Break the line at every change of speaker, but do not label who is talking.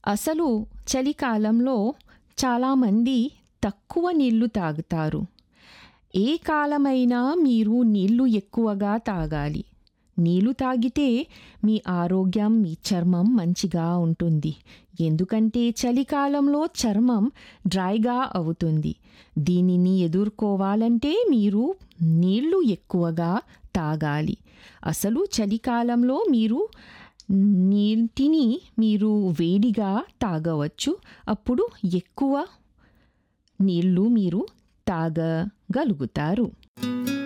అసలు చలికాలంలో చాలామంది తక్కువ నీళ్లు తాగుతారు ఏ కాలమైనా మీరు నీళ్లు ఎక్కువగా తాగాలి నీళ్లు తాగితే మీ ఆరోగ్యం మీ చర్మం మంచిగా ఉంటుంది ఎందుకంటే చలికాలంలో చర్మం డ్రైగా అవుతుంది దీనిని ఎదుర్కోవాలంటే మీరు నీళ్లు ఎక్కువగా తాగాలి అసలు చలికాలంలో మీరు నీటిని మీరు వేడిగా తాగవచ్చు అప్పుడు ఎక్కువ నీళ్లు మీరు తాగగలుగుతారు